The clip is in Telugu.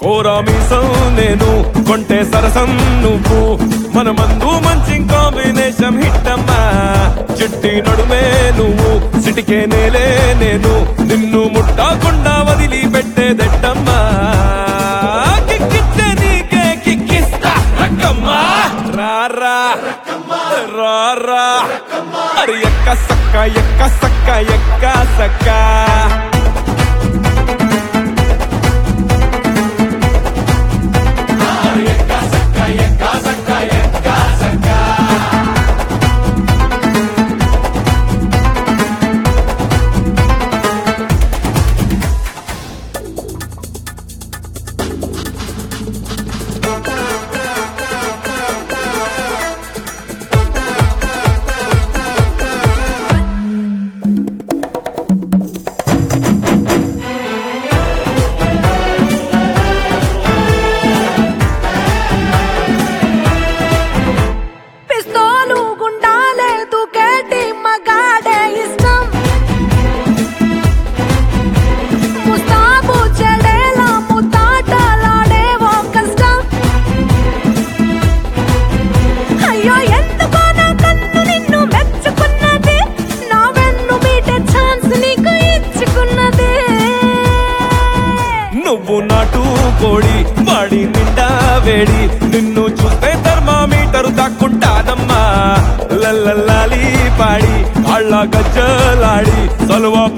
కోరా మీసం నేను కొంటే సరసం నువ్వు మన మందు మంచి కాంబినేషన్ హిట్ అమ్మా చిట్టి నడుమే నువ్వు సిటికే నేలే నేను నిన్ను ముట్టకుండా వదిలి పెట్టేదెట్టమ్మా కిక్కిచ్చే నీకే కిక్కిస్తా రక్కమ్మా రారా రారా అరే ఎక్క సక్క ఎక్క సక్క ఎక్క సక్క పిస్తోలు గుండాలే తూకేటి మగాడే ఇష్టం ముస్తాబు చెడేలా ముతాటలాడేవో కష్టం అయ్యో ఎందుకో నా కన్ను నిన్ను మెచ్చుకున్నది నా వెన్ను మీటే ఛాన్స్ నీకు ఇచ్చుకున్నది నువ్వు నాటు కోడి వాడి నిండా వేడి నిన్ను చూస్తే థర్మామీటర్ దాక్కుంటానమ్మా లల్లల్లాలి పాడి కాళ్ళ గజ్జలాడి సలువ